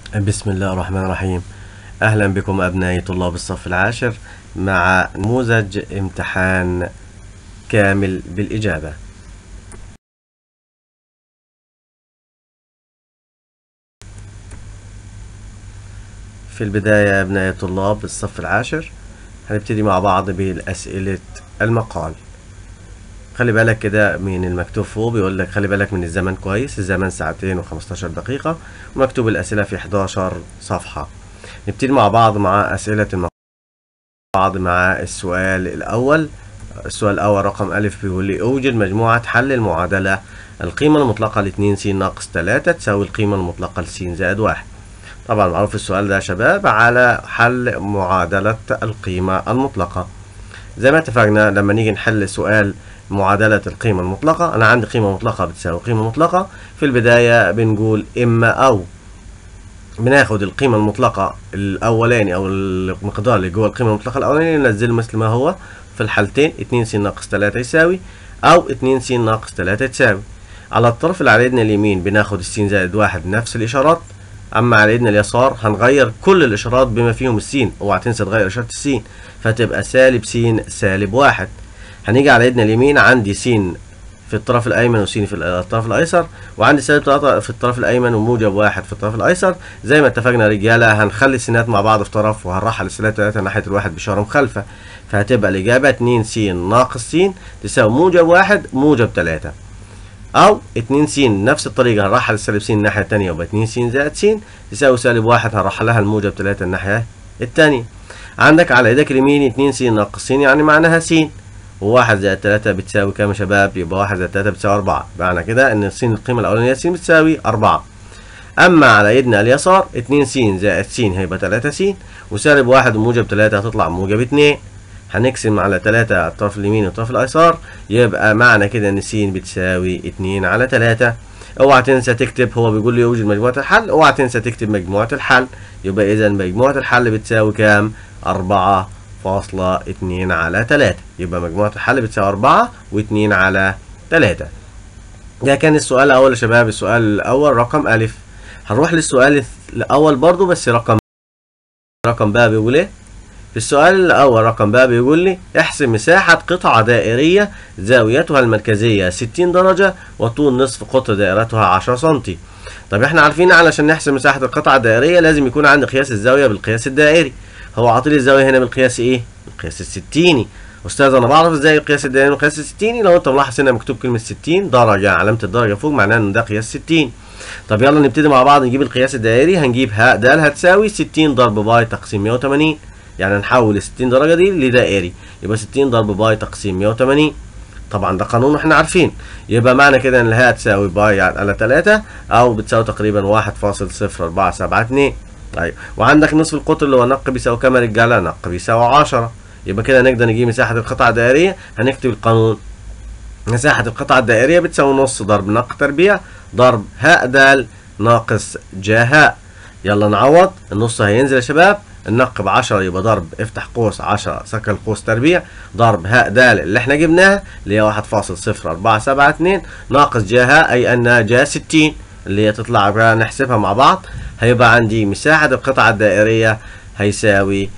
بسم الله الرحمن الرحيم أهلا بكم أبنائي طلاب الصف العاشر مع نموذج امتحان كامل بالإجابة في البداية يا أبنائي طلاب الصف العاشر هنبتدي مع بعض بالأسئلة المقال خلي بالك كده من المكتوب فوق بيقول لك خلي بالك من الزمن كويس الزمن ساعتين و15 دقيقة ومكتوب الأسئلة في 11 صفحة نبتدي مع بعض مع أسئلة المقال بعض مع السؤال الأول السؤال الأول رقم ألف بيقول لي أوجد مجموعة حل المعادلة القيمة المطلقة لاتنين س ناقص تلاتة تساوي القيمة المطلقة لس زائد واحد طبعا معروف السؤال ده يا شباب على حل معادلة القيمة المطلقة زي ما اتفقنا لما نيجي نحل سؤال معادلة القيمة المطلقة أنا عندي قيمة مطلقة بتساوي قيمة مطلقة في البداية بنقول إما أو بناخد القيمة المطلقة الأولاني أو المقدار اللي جوه القيمة المطلقة الأولاني ننزله مثل ما هو في الحالتين اتنين س ناقص تلاتة يساوي أو اتنين س ناقص تلاتة تساوي على الطرف اللي على ايدنا اليمين بناخد السين زائد واحد نفس الإشارات أما على ايدنا اليسار هنغير كل الإشارات بما فيهم السين اوعى تنسى تغير إشارة السين فتبقى سالب س سالب واحد هنيجي على ايدنا اليمين عندي س في الطرف الايمن وس في الطرف الايسر وعندي سالب 3 في الطرف الايمن وموجب واحد في الطرف الايسر زي ما اتفقنا يا رجاله هنخلي السينات مع بعض في طرف وهنرحل السينات 3 ناحيه الواحد باشاره مخالفه فهتبقى الاجابه 2 س ناقص س تساوي موجب واحد موجب 3 او 2 س نفس الطريقه هنرحل السالب س الناحيه الثانيه يبقى 2 س زائد س تساوي سالب واحد هنرحلها الموجب 3 الناحيه الثانيه عندك على ايدك اليمين 2 س ناقص س يعني معناها س وواحد زائد تلاتة بتساوي كام يا شباب؟ يبقى واحد زائد تلاتة بتساوي أربعة، معنى كده إن س القيمة الأولانية س بتساوي أربعة. أما على يدنا اليسار اتنين س زائد س هيبقى تلاتة س وسالب واحد وموجب تلاتة هتطلع موجب اتنين. هنقسم على تلاتة الطرف اليمين والطرف الأيسار يبقى معنى كده إن س بتساوي اتنين على تلاتة. اوعى تنسى تكتب هو بيقول لي يوجد مجموعة الحل، اوعى تنسى تكتب مجموعة الحل، يبقى إذا مجموعة الحل بتساوي كام؟ أربعة فاصلة اتنين على تلاتة يبقى مجموعة الحل بتساوي أربعة واتنين على تلاتة ده كان السؤال الأول يا شباب السؤال الأول رقم ألف هنروح للسؤال الأول برضو بس رقم رقم بقى بيقول إيه في السؤال الأول رقم بقى بيقول لي احسب مساحة قطعة دائرية زاويتها المركزية 60 درجة وطول نصف قطر دائرتها 10 سنتي طب احنا عارفين علشان نحسب مساحة القطعة الدائرية لازم يكون عندي قياس الزاوية بالقياس الدائري هو عاطلي الزاويه هنا بالقياس ايه؟ القياس الستيني استاذ انا بعرف ازاي القياس الدائري والقياس الستيني لو انت ملاحظ هنا مكتوب كلمه 60 درجه علامه الدرجه فوق معناها ان ده قياس 60 طب يلا نبتدي مع بعض نجيب القياس الدائري هنجيب ه د هتساوي 60 ضرب باي تقسيم 180 يعني نحول ال 60 درجه دي لدائري يبقى 60 ضرب باي تقسيم 180 طبعا ده قانون احنا عارفين يبقى معنى كده ان الهاء تساوي باي على 3 او بتساوي تقريبا 1.0472 طيب وعندك نصف القطر اللي هو نق بيساوي كام يا رجاله؟ نق بيساوي 10 يبقى كده نقدر نجيب مساحة القطعة الدائرية هنكتب القانون مساحة القطعة الدائرية بتساوي نص ضرب نق تربيع ضرب هاء د ناقص جا هاء يلا نعوض النص هينزل يا شباب النق ب 10 يبقى ضرب افتح قوس 10 سكن قوس تربيع ضرب هاء د اللي احنا جبناها اللي هي 1.0472 ناقص جا هاء اي انها جا 60 اللي هي تطلع بقى نحسبها مع بعض هيبقى عندي مساحة القطعة الدائرية هيساوي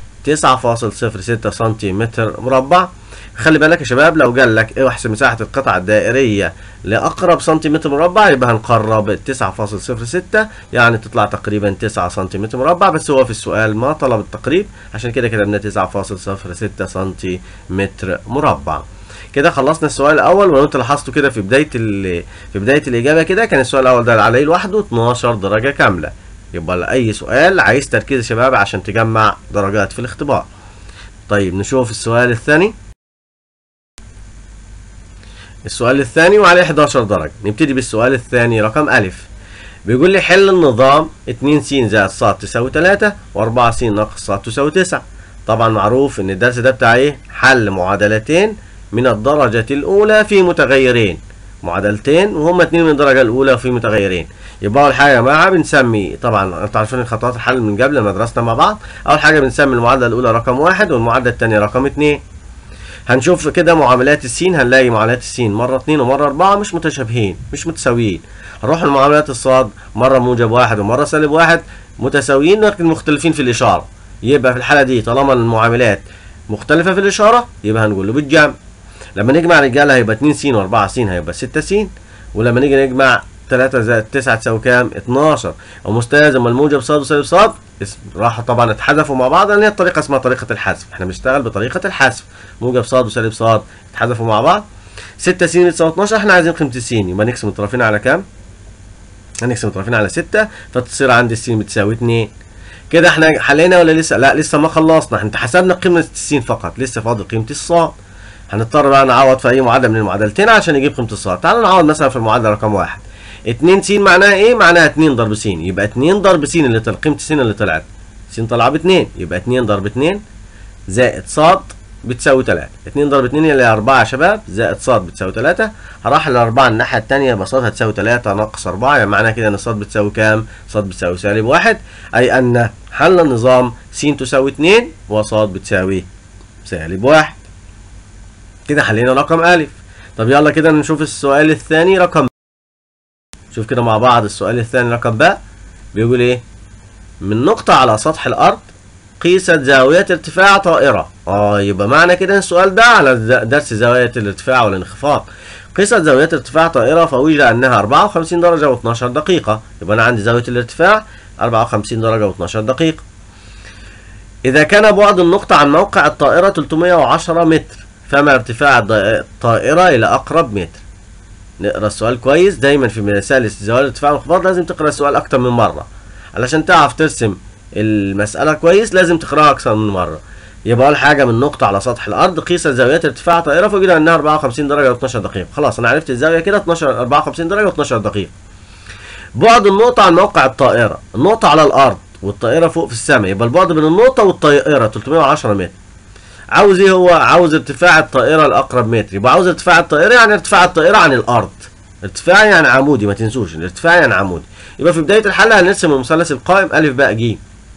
9.06 سنتيمتر مربع خلي بالك يا شباب لو قال لك إيه احسب مساحة القطعة الدائرية لأقرب سنتيمتر مربع يبقى هنقرب 9.06 يعني تطلع تقريبا 9 سنتيمتر مربع بس هو في السؤال ما طلب التقريب عشان كده كتبنا 9.06 سنتيمتر مربع كده خلصنا السؤال الاول ولو انت لاحظتوا كده في بدايه في بدايه الاجابه كده كان السؤال الاول ده عليه لوحده 12 درجه كامله يبقى لأي سؤال عايز تركيز يا شباب عشان تجمع درجات في الاختبار طيب نشوف السؤال الثاني السؤال الثاني وعليه 11 درجة نبتدي بالسؤال الثاني رقم ألف بيقول لي حل النظام 2 س زائد ص تساوي 3 و4 س ناقص ص تساوي 9 طبعا معروف ان الدرس ده بتاع ايه حل معادلتين من الدرجة الأولى في متغيرين معادلتين وهما اتنين من الدرجة الأولى وفي متغيرين يبقى أول حاجة يا جماعة بنسمي طبعا أنتوا عارفين خطوات الحل من قبل لما درسنا مع بعض أول حاجة بنسمي المعادلة الأولى رقم واحد والمعادلة التانية رقم اتنين هنشوف كده معاملات السين هنلاقي معاملات السين مرة اتنين ومرة أربعة مش متشابهين مش متساويين هنروح لمعاملات الصاد مرة موجب واحد ومرة سالب واحد متساويين لكن مختلفين في الإشارة يبقى في الحالة دي طالما المعاملات مختلفة في الإشارة يبقى هنقول له بالجمع لما نجمع رجالة هيبقى 2 س و4 س هيبقى 6 س ولما نيجي نجمع 3 زائد 9 تساوي كام؟ 12 ومستلزم الموجب صاد وسالب صاد راحوا طبعا اتحذفوا مع بعض لان هي الطريقه اسمها طريقه الحذف احنا بنشتغل بطريقه الحذف موجب صاد وسالب صاد اتحذفوا مع بعض 6 س بتساوي 12 احنا عايزين قيمه السين يبقى نقسم الطرفين على كام؟ هنقسم الطرفين على 6 فتصير عندي السين بتساوي 2 كده احنا حلينا ولا لسه؟ لا لسه ما خلصنا احنا حسبنا قيمه السين فقط لسه فاضل قيمه الصاد هنضطر بقى نعوض في اي معادله من المعادلتين عشان نجيب قيمه الصاد تعالوا نعوض مثلا في المعادله رقم واحد 2 س معناها ايه؟ معناها 2 ضرب س يبقى 2 ضرب س اللي طلع قيمه س اللي طلعت س طالعه ب 2 يبقى 2 ضرب 2 زائد ص بتساوي 3 2 ضرب 2 اللي هي 4 يا شباب زائد ص بتساوي 3 هراح الأربعة الناحية التانية يبقى ص هتساوي 3 ناقص 4 يعني معناها كده إن ص بتساوي كام؟ ص بتساوي سالب 1 أي أن حل النظام س تساوي 2 وص بتساوي سالب 1 كده حلينا رقم أ طب يلا كده نشوف السؤال الثاني رقم شوف كده مع بعض السؤال الثاني رقم ب بيقول ايه من نقطة على سطح الأرض قيست زاوية ارتفاع طائرة اه يبقى معنى كده السؤال ده على درس زاوية الارتفاع والانخفاض قيست زاوية ارتفاع طائرة فوجد أنها 54 درجة و12 دقيقة يبقى أنا عندي زاوية الارتفاع 54 درجة و12 دقيقة إذا كان بعد النقطة عن موقع الطائرة 310 متر فما ارتفاع الطائرة إلى أقرب متر نقرا السؤال كويس دايما في مسائل زوال الارتفاع والانخفاض لازم تقرا السؤال اكتر من مره علشان تعرف ترسم المساله كويس لازم تقراها اكثر من مره يبقى اول حاجه من نقطه على سطح الارض قيس زاويه ارتفاع طائره فوجد انها 54 درجه و12 دقيقه خلاص انا عرفت الزاويه كده 12 54 درجه و12 دقيقه بعد النقطه عن موقع الطائره النقطه على الارض والطائره فوق في السماء يبقى البعد بين النقطه والطائره 310 متر عاوز ايه هو عاوز ارتفاع الطائره لاقرب متر يبقى عاوز ارتفاع الطائره يعني ارتفاع الطائره عن الارض ارتفاع يعني عمودي ما تنسوش الارتفاع يعني عمودي يبقى في بدايه الحل هنرسم المثلث القائم ا ب ج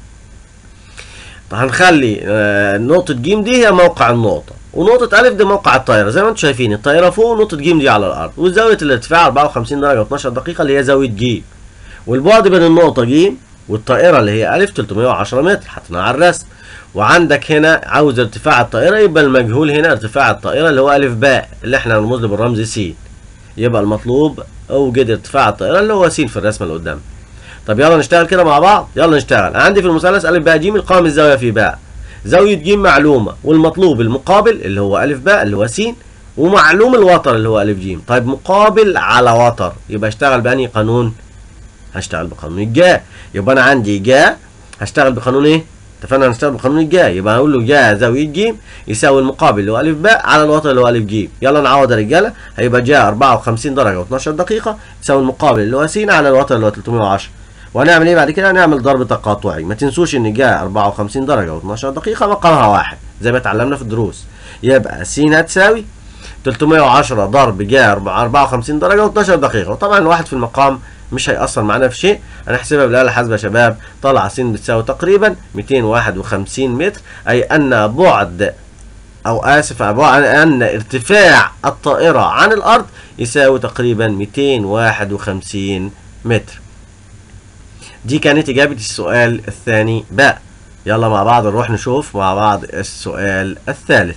هنخلي آه نقطة ج دي هي موقع النقطة ونقطة أ دي موقع الطائرة زي ما انتم شايفين الطائرة فوق ونقطة ج دي على الأرض وزاوية الارتفاع 54 درجة و12 دقيقة اللي هي زاوية ج والبعد بين النقطة ج والطائرة اللي هي أ 310 متر حطيناها على الرسم وعندك هنا عاوز ارتفاع الطائرة يبقى المجهول هنا ارتفاع الطائرة اللي هو أ ب اللي احنا هنرمز له بالرمز س يبقى المطلوب اوجد ارتفاع الطائرة اللي هو س في الرسمة اللي قدام طب يلا نشتغل كده مع بعض يلا نشتغل انا عندي في المثلث ا ب ج القائم الزاوية في باء زاوية ج معلومة والمطلوب المقابل اللي هو أ ب اللي هو س ومعلوم الوتر اللي هو أ ج طيب مقابل على وتر يبقى اشتغل بأنهي قانون هشتغل بقانون الجا يبقى انا عندي جا هشتغل بقانون ايه اتفقنا هنشتغل بقانون الجا يبقى هقول له جا زاويه ج يساوي المقابل اللي هو ا ب على الوتر اللي هو ا ج يلا نعوض يا رجاله هيبقى جا 54 درجه و12 دقيقه يساوي المقابل اللي هو س على الوتر اللي هو 310 وهنعمل ايه بعد كده هنعمل ضرب تقاطعي ما تنسوش ان جا 54 درجه و12 دقيقه مقامها واحد زي ما اتعلمنا في الدروس يبقى س هتساوي 310 ضرب جا 54 درجه و12 دقيقه وطبعا الواحد في المقام مش هيأثر معانا في شيء هنحسبها بالآلة الحاسبة يا شباب طلع س بتساوي تقريبا 251 متر أي أن بعد أو آسف أن ارتفاع الطائرة عن الأرض يساوي تقريبا 251 متر دي كانت إجابة السؤال الثاني باء يلا مع بعض نروح نشوف مع بعض السؤال الثالث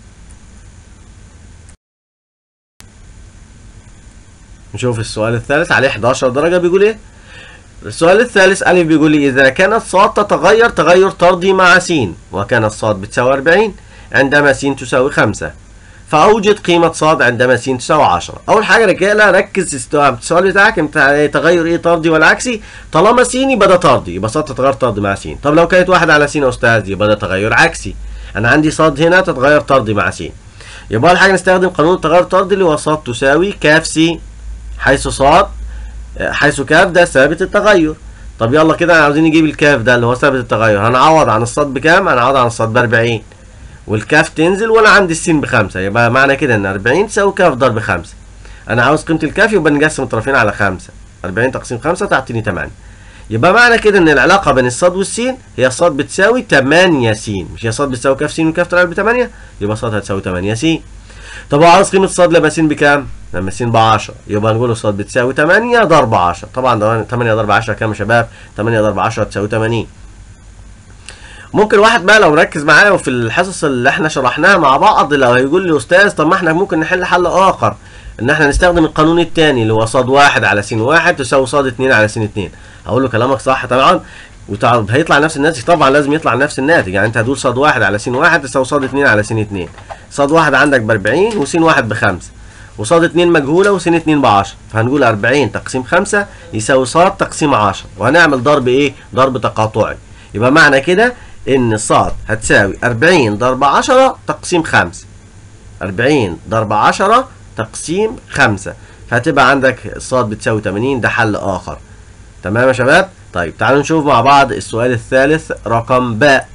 نشوف السؤال الثالث عليه 11 درجة بيقول ايه السؤال الثالث أ بيقول لي إذا كانت ص تتغير تغير طردي مع س وكانت ص بتساوي 40 عندما س تساوي 5 فأوجد قيمة ص عندما س تساوي 10 أول حاجة يا رجالة ركز السؤال بتاعك انت تغير ايه طردي ولا عكسي طالما س يبقى ده طردي يبقى ص تتغير طردي مع س طب لو كانت واحد على س يا أستاذ يبقى ده تغير عكسي أنا عندي ص هنا تتغير طردي مع س يبقى أول حاجة نستخدم قانون التغير الطردي اللي هو ص تساوي كاف س حيث صاد حيث كاف ده ثابت التغير طب يلا كده عاوزين نجيب الكاف ده اللي هو ثابت التغير هنعوض عن الصاد بكام هنعوض عن الصاد ب 40 والكاف تنزل وانا عندي السين بخمسة يبقى معنى كده ان 40 تساوي كاف ضرب 5 انا عاوز قيمة الكاف يبقى نقسم الطرفين على 5 40 تقسيم 5 تعطيني 8 يبقى معنى كده ان العلاقه بين الصاد والسين هي الصاد بتساوي 8 س مش هي صاد بتساوي كاف س وكاف طلعت ب 8 يبقى صاد هتساوي 8 س طب عاوز قيمه صاد لما س بكام؟ لما س ب 10 يبقى نقول صاد بتساوي 8 ضرب 10 طبعا 8 ضرب 10 كام يا شباب؟ 8 ضرب 10 تساوي 80 ممكن واحد بقى لو ركز معايا وفي الحصص اللي احنا شرحناها مع بعض لو هيقول لي استاذ طب ما احنا ممكن نحل حل اخر ان احنا نستخدم القانون الثاني اللي هو صاد واحد على س واحد تساوي صاد اتنين على س اتنين هقول له كلامك صح طبعا وتعرض هيطلع نفس الناتج طبعا لازم يطلع نفس الناتج يعني انت هتقول صاد واحد على س واحد تساوي صاد اتنين على س اتنين صاد واحد عندك ب 40 وس واحد بخمسة وصاد اتنين مجهولة وس اتنين ب 10 فهنقول 40 تقسيم 5 يساوي صاد تقسيم 10 وهنعمل ضرب ايه؟ ضرب تقاطعي يبقى معنى كده ان صاد هتساوي 40 ضرب 10 تقسيم 5 40 ضرب 10 تقسيم 5 فهتبقى عندك صاد بتساوي 80 ده حل اخر تمام يا شباب طيب تعالوا نشوف مع بعض السؤال الثالث رقم باء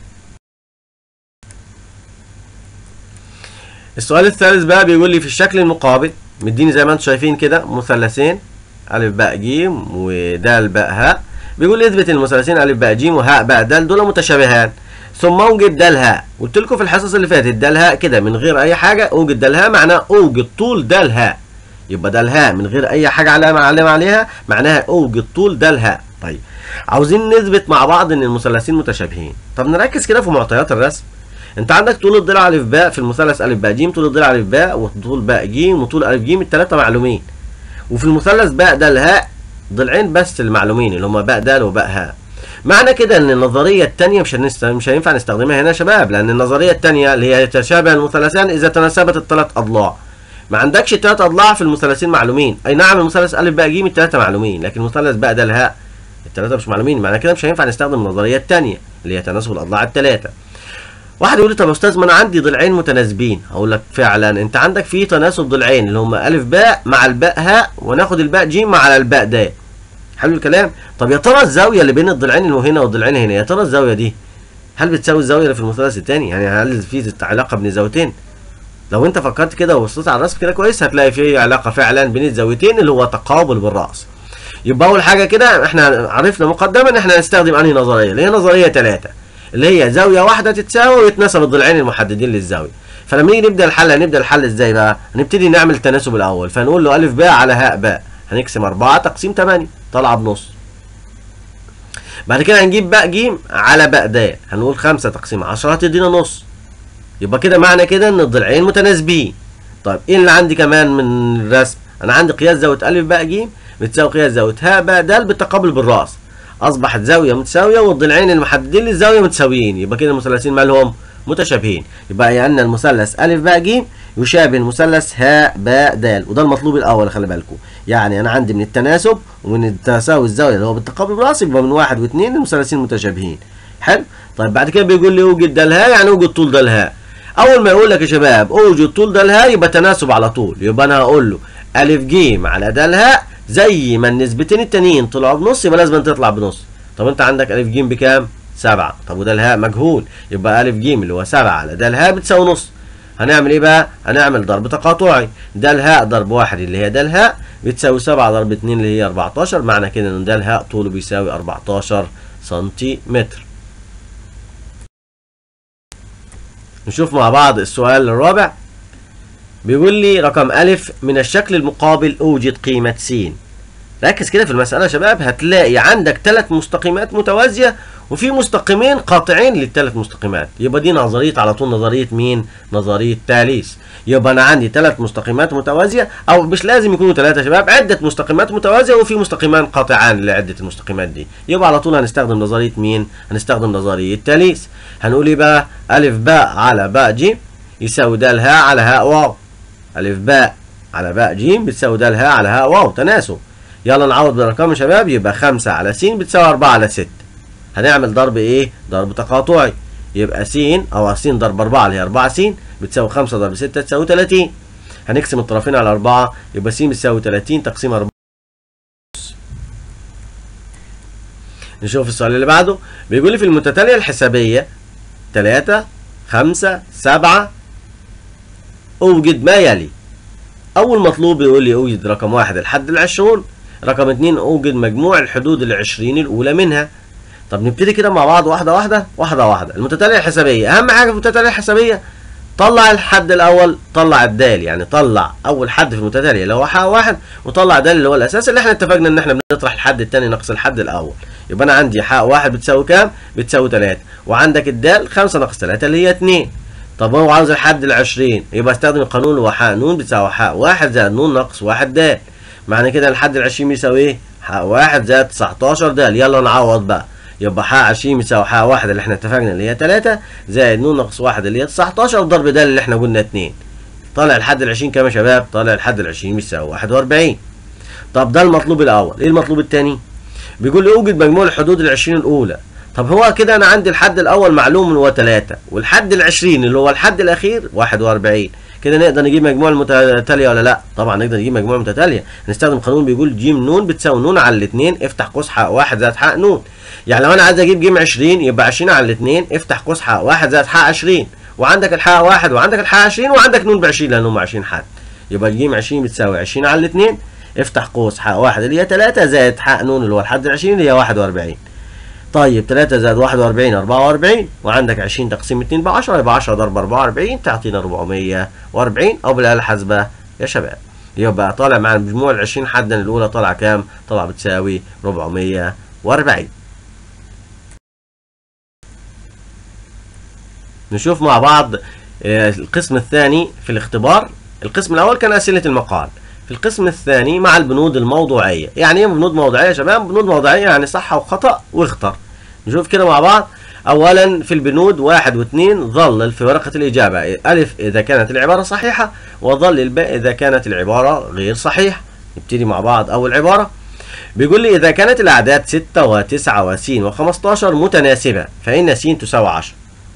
السؤال الثالث بقى بيقول لي في الشكل المقابل مديني زي ما انتم شايفين كده مثلثين الف باء ج ودال باء هاء بيقول لي اثبت المثلثين الف باء ج وهاء باء دال دول متشابهان ثم اوجد دال هاء قلت لكم في الحصص اللي فاتت دال هاء كده من غير اي حاجه اوجد دال هاء معناه اوجد طول دال هاء يبقى دال هاء من غير اي حاجه علامه علامه عليها معناها اوجد طول دال هاء طيب عاوزين نثبت مع بعض ان المثلثين متشابهين طب نركز كده في معطيات الرسم انت عندك طول الضلع الف باء في المثلث الف باء ج طول الضلع الف باء وطول باء ج وطول الف ج الثلاثه معلومين وفي المثلث باء دال هاء ضلعين بس المعلومين اللي هم باء دال وباء هاء معنى كده ان النظريه الثانيه مش هنست... مش هينفع نستخدمها هنا يا شباب لان النظريه الثانيه اللي هي يتشابه المثلثان اذا تناسبت الثلاث اضلاع ما عندكش ثلاث اضلاع في المثلثين معلومين اي نعم المثلث الف باء ج الثلاثه معلومين لكن المثلث باء دال هاء الثلاثه مش معلومين معنى كده مش هينفع نستخدم النظريه الثانيه اللي هي تناسب الاضلاع الثلاثه واحد يقول لي طب يا استاذ ما انا عندي ضلعين متناسبين هقول لك فعلا انت عندك في تناسب ضلعين اللي هم الف باء مع الباء هاء وناخد الباء ج مع الباء د حلو الكلام طب يا ترى الزاويه اللي بين الضلعين اللي هنا والضلعين هنا يا ترى الزاويه دي هل بتساوي الزاويه اللي في المثلث الثاني يعني هل في علاقه بين الزاويتين لو انت فكرت كده وبصيت على الرسم كده كويس هتلاقي في علاقه فعلا بين الزاويتين اللي هو تقابل بالراس يبقى اول حاجه كده احنا عرفنا مقدما ان احنا هنستخدم انهي نظريه اللي هي نظريه ثلاثه اللي هي زاويه واحده تتساوي ويتناسب الضلعين المحددين للزاويه فلما نيجي نبدا الحل هنبدا الحل ازاي بقى هنبتدي نعمل التناسب الاول فنقول له الف باء على هاء باء هنقسم 4 تقسيم 8 طالعه بنص بعد كده هنجيب باء ج على باء د هنقول 5 تقسيم 10 هتدينا نص يبقى كده معنى كده ان الضلعين متناسبين طيب ايه اللي عندي كمان من الرسم انا عندي قياس زاويه الف باء ج بتساوي قياس زاويه هاء باء د بالتقابل بالراس اصبحت زاويه متساويه والضلعين المحددين للزاويه متساويين يبقى كده المثلثين مالهم متشابهين يبقى ان المثلث ا ب ج يشابه المثلث ه ب د وده المطلوب الاول خلي بالكم يعني انا عندي من التناسب ومن التساوي الزاويه اللي هو بالتقابل بالراس يبقى من واحد واثنين المثلثين متشابهين حلو طيب بعد كده بيقول لي اوجد د ه يعني اوجد طول د ه اول ما يقول لك يا شباب اوجد طول د ه يبقى تناسب على طول يبقى انا هقول له ا ج على د ه زي ما النسبتين التانيين طلعوا بنص يبقى لازم تطلع بنص طب انت عندك ا ج بكام 7 طب وده الهاء مجهول يبقى ا ج اللي هو 7 على ده الهاء بتساوي نص هنعمل ايه بقى هنعمل ضرب تقاطعي ده الهاء ضرب واحد اللي هي ده الهاء بتساوي 7 ضرب 2 اللي هي 14 معنى كده ان ده الهاء طوله بيساوي 14 سنتيمتر نشوف مع بعض السؤال الرابع بيقول لي رقم ألف من الشكل المقابل أوجد قيمة س ركز كده في المسألة يا شباب هتلاقي عندك ثلاث مستقيمات متوازية وفي مستقيمين قاطعين للثلاث مستقيمات يبقى دي نظرية على طول نظرية مين؟ نظرية تاليس يبقى أنا عندي ثلاث مستقيمات متوازية أو مش لازم يكونوا ثلاثة يا شباب عدة مستقيمات متوازية وفي مستقيمان قاطعان لعدة المستقيمات دي يبقى على طول هنستخدم نظرية مين؟ هنستخدم نظرية تاليس هنقول إيه بقى؟ ألف باء على باء ج يساوي د هاء على هاء واو ألف باء على باء ج بتساوي د هاء على هاء واو تناسب يلا نعوض بالارقام يا شباب يبقى 5 على س بتساوي 4 على 6 هنعمل ضرب ايه ضرب تقاطعي يبقى س او س ضرب 4 اللي هي 4 س بتساوي 5 ضرب 6 تساوي 30 هنقسم الطرفين على 4 يبقى س بتساوي 30 تقسيم 4 نشوف السؤال اللي بعده بيقول لي في المتتاليه الحسابيه 3 5 7 اوجد ما يلي اول مطلوب يقول لي اوجد رقم واحد الحد العشرون رقم اتنين اوجد مجموع الحدود العشرين الاولى منها طب نبتدي كده مع بعض واحده واحده واحده واحده المتتاليه الحسابيه اهم حاجه في المتتاليه الحسابيه طلع الحد الاول طلع الدال يعني طلع اول حد في المتتاليه اللي هو حق واحد وطلع دال اللي هو الاساس اللي احنا اتفقنا ان احنا بنطرح الحد الثاني ناقص الحد الاول يبقى انا عندي حق واحد بتساوي كام بتساوي 3 وعندك الدال 5 ناقص 3 اللي هي 2 طب هو عاوز الحد ال 20 يبقى استخدم القانون اللي هو حق نون بتساوي حق واحد زائد نون ناقص واحد دال معنى كده الحد ال 20 بيساوي ايه؟ حق واحد زائد 19 دال يلا نعوض بقى يبقى حق 20 بيساوي حق واحد اللي احنا اتفقنا اللي هي 3 زائد نون ناقص واحد اللي هي 19 ضرب دال اللي احنا قلنا 2 طالع الحد ال 20 كام يا شباب؟ طالع الحد ال 20 بيساوي 41 طب ده المطلوب الاول ايه المطلوب الثاني؟ بيقول لي اوجد مجموع الحدود ال 20 الاولى طب هو كده انا عندي الحد الاول معلوم اللي هو 3 والحد ال 20 اللي هو الحد الاخير 41 كده نقدر نجيب مجموع المتتاليه ولا لا طبعا نقدر نجيب مجموع المتتاليه هنستخدم قانون بيقول ج ن بتساوي ن على الاثنين افتح قوس حق واحد زائد حق ن يعني لو انا عايز اجيب ج 20 يبقى 20 على الاثنين افتح قوس حق واحد زائد حق 20 وعندك الحق واحد وعندك الحق 20 وعندك ن ب 20 لان هم 20 حد يبقى ج 20 بتساوي 20 على الاثنين افتح قوس حق واحد اللي هي 3 زائد حق ن اللي هو الحد ال 20 اللي هي 41 طيب 3 زائد 41 44 وعندك 20 تقسيم 2 ب 10 يبقى 10 ضرب 44 تعطينا 440 او بالاله الحاسبه يا شباب يبقى طالع معانا مجموع ال 20 حدا الاولى طالعه كام؟ طالعه بتساوي 440 نشوف مع بعض القسم الثاني في الاختبار القسم الاول كان اسئله المقال في القسم الثاني مع البنود الموضوعيه يعني ايه بنود موضوعيه يا شباب بنود موضوعيه يعني صح وخطا واختر نشوف كده مع بعض اولا في البنود واحد واثنين ظلل في ورقه الاجابه الف اذا كانت العباره صحيحه وظل الباء اذا كانت العباره غير صحيحه نبتدي مع بعض اول عباره بيقول لي اذا كانت الاعداد 6 و9 وس و15 متناسبه فان س تساوي 10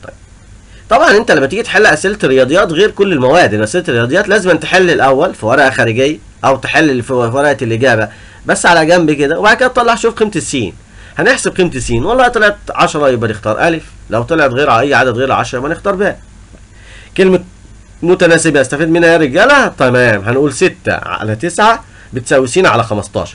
طبعا انت لما تيجي تحل اسئله الرياضيات غير كل المواد ان اسئله الرياضيات لازم تحل الاول في ورقه خارجيه او تحل في ورقه الاجابه بس على جنب كده وبعد كده تطلع شوف قيمه السين هنحسب قيمه السين والله طلعت 10 يبقى نختار الف لو طلعت غير اي عدد غير 10 يبقى نختار باء كلمه متناسبه استفيد منها يا رجاله تمام هنقول 6 على 9 بتساوي س على 15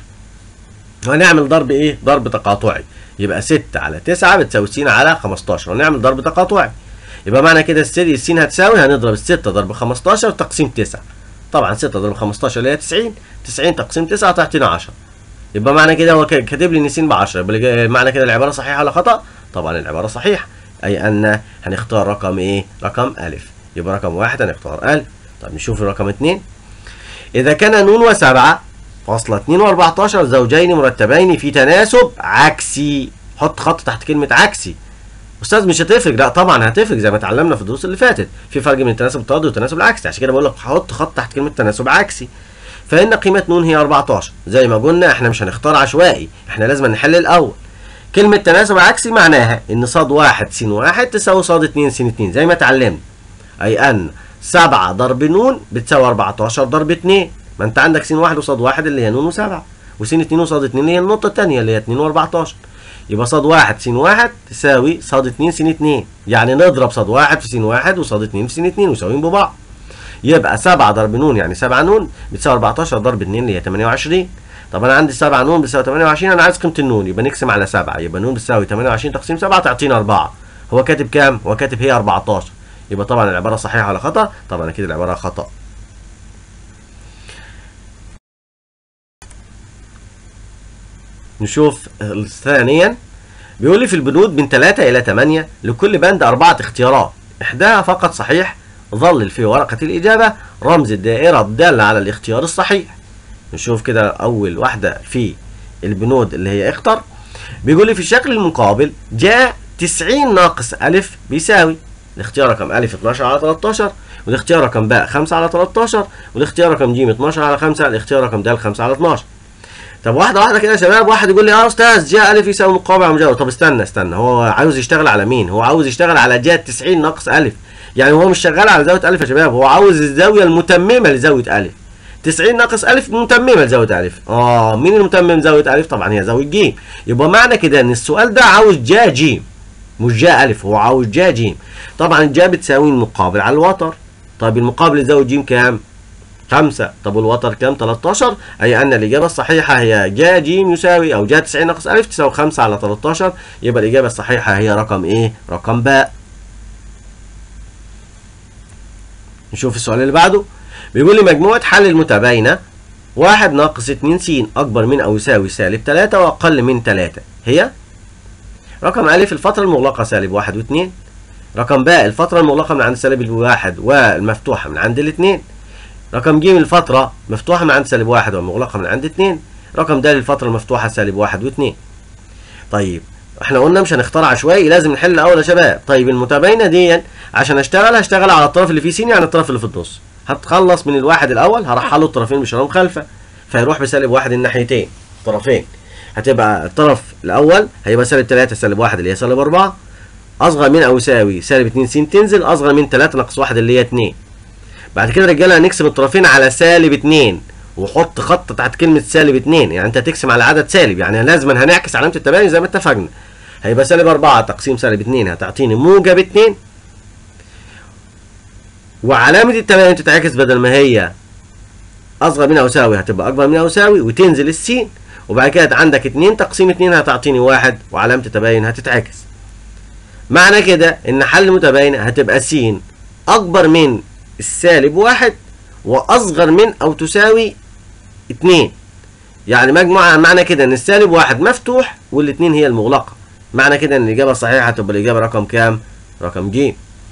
وهنعمل ضرب ايه ضرب تقاطعي يبقى 6 على 9 بتساوي س على 15 ونعمل ضرب تقاطعي يبقى معنى كده السي السين هتساوي هنضرب ال 6 ضرب 15 تقسيم 9 طبعا 6 ضرب 15 اللي هي 90 90 تقسيم 9 تعطينا 10 يبقى معنى كده هو كاتب لي ان س ب 10 يبقى معنى كده العباره صحيحه ولا خطا؟ طبعا العباره صحيحه اي ان هنختار رقم ايه؟ رقم الف يبقى رقم واحد هنختار الف طب نشوف رقم 2 اذا كان ن و7 فاصلة 2 و14 زوجين مرتبين في تناسب عكسي حط خط تحت كلمه عكسي استاذ مش هتفرق لا طبعا هتفرق زي ما اتعلمنا في الدروس اللي فاتت في فرق بين التناسب الطردي والتناسب العكسي عشان كده بقول لك حط خط تحت كلمه تناسب عكسي فان قيمه ن هي 14 زي ما قلنا احنا مش هنختار عشوائي احنا لازم نحل الاول كلمه تناسب عكسي معناها ان صاد واحد س واحد تساوي صاد 2 س 2 زي ما اتعلمنا اي ان 7 ضرب ن بتساوي 14 ضرب 2 ما انت عندك س واحد وصاد واحد اللي هي ن و7 وس 2 وصاد 2 اللي هي النقطه الثانيه اللي هي 2 و14 يبقى صاد واحد س واحد تساوي صاد 2 س 2 يعني نضرب صاد واحد في س واحد وصاد 2 في س 2 ويساويين ببعض يبقى 7 ضرب ن يعني 7 ن بتساوي 14 ضرب 2 اللي هي 28 طب انا عندي 7 ن بتساوي 28 انا عايز قيمه النون يبقى نقسم على 7 يبقى ن بتساوي 28 تقسيم 7 تعطينا 4 هو كاتب كام؟ هو كاتب هي 14 يبقى طبعا العباره صحيحه ولا خطا؟ طبعا اكيد العباره خطا نشوف ثانيا بيقول لي في البنود من 3 إلى 8 لكل بند أربعة اختيارات إحداها فقط صحيح ظلل في ورقة الإجابة رمز الدائرة الدالة على الاختيار الصحيح نشوف كده أول واحدة في البنود اللي هي اختر بيقول لي في الشكل المقابل جاء 90 ناقص ألف بيساوي الاختيار رقم ألف 12 على 13 والاختيار رقم باء 5 على 13 والاختيار رقم ج 12 على 5 الاختيار رقم د 5 على 12 طب واحده واحده كده يا شباب واحد يقول لي اه استاذ جاء الف يساوي مقابل مجاور طب استنى استنى هو عاوز يشتغل على مين هو عاوز يشتغل على جهه 90 ناقص الف يعني هو مش شغال على زاويه الف يا شباب هو عاوز الزاويه المتممه لزاويه الف 90 ناقص الف متممه لزاويه الف اه مين المتمم زاويه الف طبعا هي زاويه ج يبقى معنى كده ان السؤال ده عاوز جا ج مش جا الف هو عاوز جا ج طبعا الجا بتساوي المقابل على الوتر طيب المقابل لزاويه ج كام خمسة طب والوتر كام 13 أي أن الإجابة الصحيحة هي جا ج يساوي أو جا 90 ناقص ألف تساوي 5 على 13 يبقى الإجابة الصحيحة هي رقم إيه؟ رقم باء نشوف السؤال اللي بعده بيقول لي مجموعة حل المتباينة واحد ناقص 2 س أكبر من أو يساوي سالب 3 وأقل من 3 هي رقم ألف الفترة المغلقة سالب واحد واثنين رقم باء الفترة المغلقة من عند سالب الواحد والمفتوحة من عند الاثنين رقم ج الفترة مفتوحة من عند سالب واحد والمغلقة من عند اتنين رقم د الفترة المفتوحة سالب واحد واتنين طيب احنا قلنا مش هنختار عشوائي لازم نحل الأول يا شباب طيب المتباينة دي عشان اشتغل هشتغل على الطرف اللي فيه س يعني الطرف اللي في النص هتخلص من الواحد الأول هرحله الطرفين بشرة مخالفة فيروح بسالب واحد الناحيتين طرفين هتبقى الطرف الأول هيبقى سالب 3 سالب واحد اللي هي سالب 4 أصغر من أو يساوي سالب 2 س تنزل أصغر من 3 ناقص واحد اللي هي 2 بعد كده رجاله هنقسم الطرفين على سالب 2 وحط خط تحت كلمه سالب 2 يعني انت هتقسم على عدد سالب يعني لازم هنعكس علامه التباين زي ما اتفقنا هيبقى سالب 4 تقسيم سالب 2 هتعطيني موجب 2 وعلامه التباين تتعكس بدل ما هي اصغر من او يساوي هتبقى اكبر من او يساوي وتنزل السين وبعد كده عندك 2 تقسيم 2 هتعطيني 1 وعلامه التباين هتتعكس معنى كده ان حل متباين هتبقى س اكبر من السالب واحد واصغر من او تساوي اتنين يعني مجموعة معنى كده ان السالب واحد مفتوح والاتنين هي المغلقة معنى كده ان الاجابة الصحيحة هتبقى الاجابة رقم كام رقم ج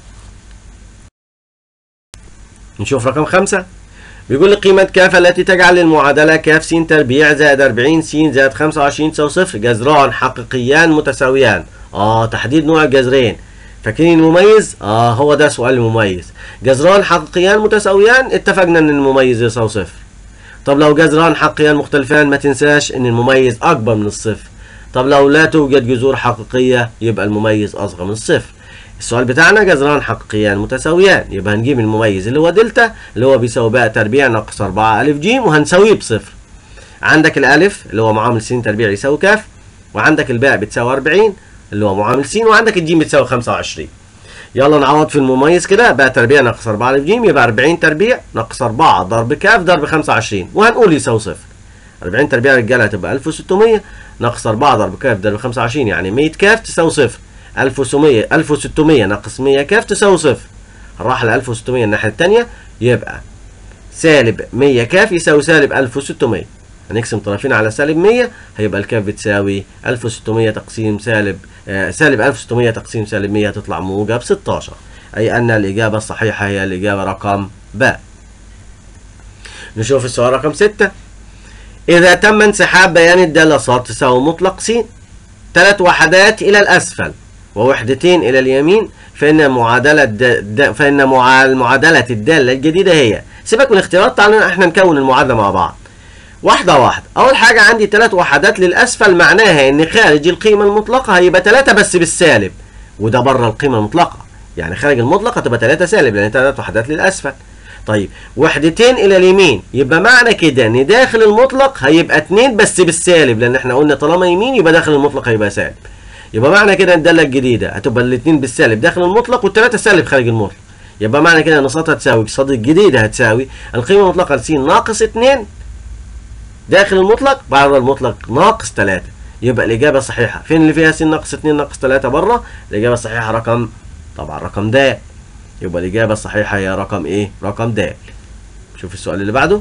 نشوف رقم خمسة بيقول لي قيمة كاف التي تجعل المعادلة كاف س تربيع زائد 40 س زائد 25 تساوي صفر جذران حقيقيان متساويان اه تحديد نوع الجذرين فاكرين المميز؟ اه هو ده سؤال المميز. جذران حقيقيان متساويان اتفقنا ان المميز يساوي صفر. طب لو جذران حقيقيان مختلفان ما تنساش ان المميز اكبر من الصفر. طب لو لا توجد جذور حقيقية يبقى المميز اصغر من الصفر. السؤال بتاعنا جذران حقيقيان متساويان يبقى هنجيب المميز اللي هو دلتا اللي هو بيساوي باء تربيع ناقص 4 ألف ج وهنساويه بصفر. عندك الألف اللي هو معامل س تربيع يساوي كاف وعندك الباء بتساوي 40 اللي هو معامل س وعندك الجيم بتساوي 25 يلا نعوض في المميز كده بقى تربيع ناقص 4 الف جيم يبقى 40 تربيع ناقص 4 ضرب كاف ضرب 25 وهنقول يساوي صفر 40 تربيع رجاله هتبقى 1600 ناقص 4 ضرب كاف ضرب 25 يعني 100 كاف تساوي صفر 1600 1600 ناقص 100 كاف تساوي صفر هنروح ل 1600 الناحيه الثانيه يبقى سالب 100 كاف يساوي سالب 1600 هنقسم طرفين على سالب 100 هيبقى الكاف بتساوي 1600 تقسيم سالب آه سالب 1600 تقسيم سالب 100 تطلع موجب 16 أي أن الإجابة الصحيحة هي الإجابة رقم ب نشوف السؤال رقم 6 إذا تم انسحاب بيان الدالة ص تساوي مطلق س ثلاث وحدات إلى الأسفل ووحدتين إلى اليمين فإن معادلة د... د... فإن معال... معادلة الدالة الجديدة هي سيبك من الاختيارات تعالوا احنا نكون المعادلة مع بعض واحدة واحدة أول حاجة عندي ثلاث وحدات للأسفل معناها إن خارج القيمة المطلقة هيبقى ثلاثة بس بالسالب وده بره القيمة المطلقة يعني خارج المطلق هتبقى ثلاثة سالب لأن ثلاث وحدات للأسفل طيب وحدتين إلى اليمين يبقى معنى كده إن داخل المطلق هيبقى اتنين بس بالسالب لأن احنا قلنا طالما يمين يبقى داخل المطلق هيبقى سالب يبقى معنى كده الدالة الجديدة هتبقى الاثنين بالسالب داخل المطلق والثلاثة سالب خارج المطلق يبقى معنى كده ان صادها هتساوي صاد الجديدة هتساوي القيمة المطلقة س ناقص 2 داخل المطلق بره المطلق ناقص 3 يبقى الإجابة الصحيحة فين اللي فيها س ناقص 2 ناقص 3 بره الإجابة الصحيحة رقم طبعا رقم د يبقى الإجابة الصحيحة هي رقم إيه؟ رقم د شوف السؤال اللي بعده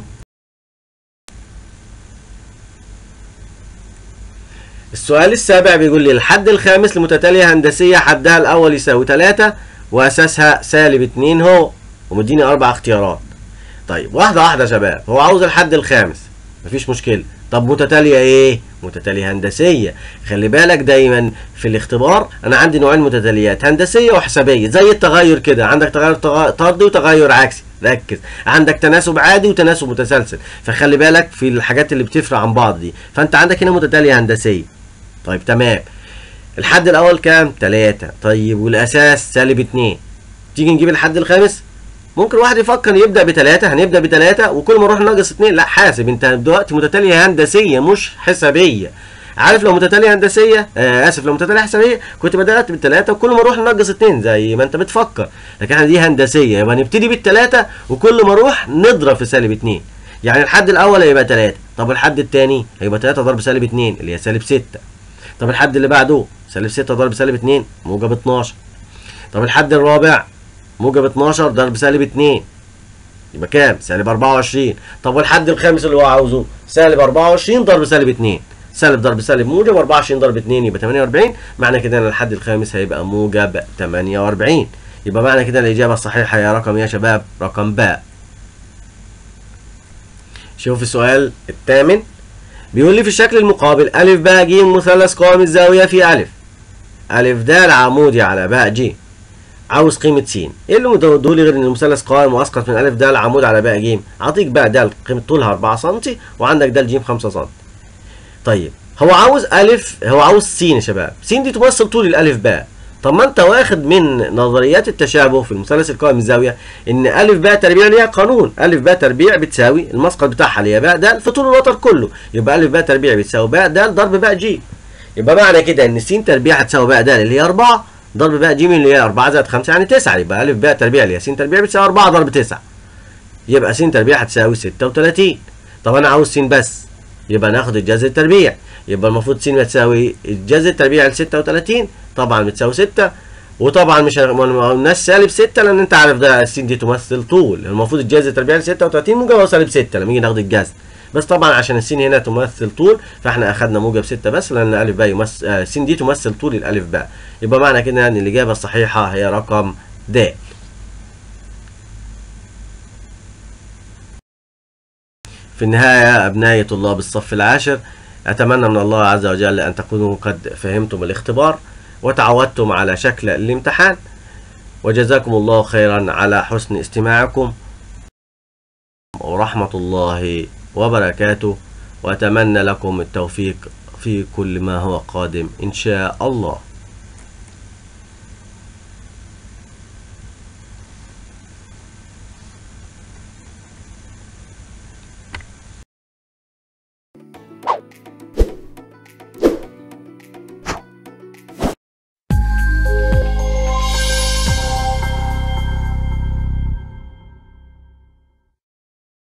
السؤال السابع بيقول لي الحد الخامس لمتتالية هندسية حدها الأول يساوي 3 وأساسها سالب 2 هو ومديني أربع اختيارات طيب واحدة واحدة يا شباب هو عاوز الحد الخامس مفيش مشكلة طب متتالية ايه؟ متتالية هندسية خلي بالك دايما في الاختبار انا عندي نوعين متتاليات هندسية وحسابية زي التغير كده عندك تغير طردي وتغير عكسي ركز عندك تناسب عادي وتناسب متسلسل فخلي بالك في الحاجات اللي بتفرق عن بعض دي فانت عندك هنا متتالية هندسية طيب تمام الحد الاول كام 3 طيب والاساس سالب 2 تيجي نجيب الحد الخامس ممكن واحد يفكر يبدا بثلاثه هنبدا بثلاثه وكل ما نروح ناقص اثنين لا حاسب انت دلوقتي متتاليه هندسيه مش حسابيه عارف لو متتاليه هندسيه آه اسف لو متتاليه حسابيه كنت بدات بالثلاثه وكل ما اروح ننقص اثنين زي ما انت بتفكر لكن احنا دي هندسيه يبقى نبتدي بالثلاثه وكل ما اروح نضرب في سالب اثنين يعني الحد الاول هيبقى 3 طب الحد الثاني هيبقى 3 ضرب سالب 2 اللي هي سالب 6 طب الحد اللي بعده سالب 6 ضرب سالب 2 موجب 12 طب الحد الرابع موجب 12 ضرب سالب 2 يبقى كام؟ سالب 24 طب والحد الخامس اللي هو عاوزه سالب 24 ضرب سالب 2 سالب ضرب سالب موجب 24 ضرب 2 يبقى 48 معنى كده ان الحد الخامس هيبقى موجب 48 يبقى معنى كده الاجابه الصحيحه هي رقم يا شباب رقم باء شوف السؤال الثامن بيقول لي في الشكل المقابل أ ب ج مثلث قائم الزاوية في أ أ د عمودي على باء ج عاوز قيمة س ايه اللي مديه لي غير ان المثلث قائم واسقط من أ د عمود على باء ج اعطيك باء د قيمة طولها 4 سم وعندك د ج 5 سم طيب هو عاوز أ هو عاوز س يا شباب س دي تمثل طول الألف باء طب ما انت واخد من نظريات التشابه في المثلث القائم الزاويه ان ا ب تربيع ليها قانون ا ب تربيع بتساوي المسقط بتاعها اللي هي باء د في طول الوتر كله يبقى ا ب تربيع بتساوي باء د ضرب باء ج يبقى معنى كده ان س تربيع هتساوي باء د اللي هي 4 ضرب باء ج اللي هي 4 زائد 5 يعني 9 يبقى ا ب تربيع اللي هي س تربيع بتساوي 4 ضرب 9 يبقى س تربيع هتساوي 36 طب انا عاوز س بس يبقى ناخد الجذر التربيع يبقى المفروض س بتساوي الجذر التربيع ل 36 طبعا بتساوي 6 وطبعا مش ما قلناش سالب 6 لان انت عارف ده الس دي تمثل طول المفروض الجذر التربيع ل 36 موجب هو سالب 6 لما نيجي ناخد الجذر بس طبعا عشان الس هنا تمثل طول فاحنا اخدنا موجب 6 بس لان الف باء يمثل الس دي تمثل طول الالف باء يبقى معنى كده ان الاجابه الصحيحه هي رقم د في النهايه ابنائي طلاب الصف العاشر اتمنى من الله عز وجل ان تكونوا قد فهمتم الاختبار وتعودتم على شكل الامتحان وجزاكم الله خيرا على حسن استماعكم ورحمة الله وبركاته وأتمنى لكم التوفيق في كل ما هو قادم إن شاء الله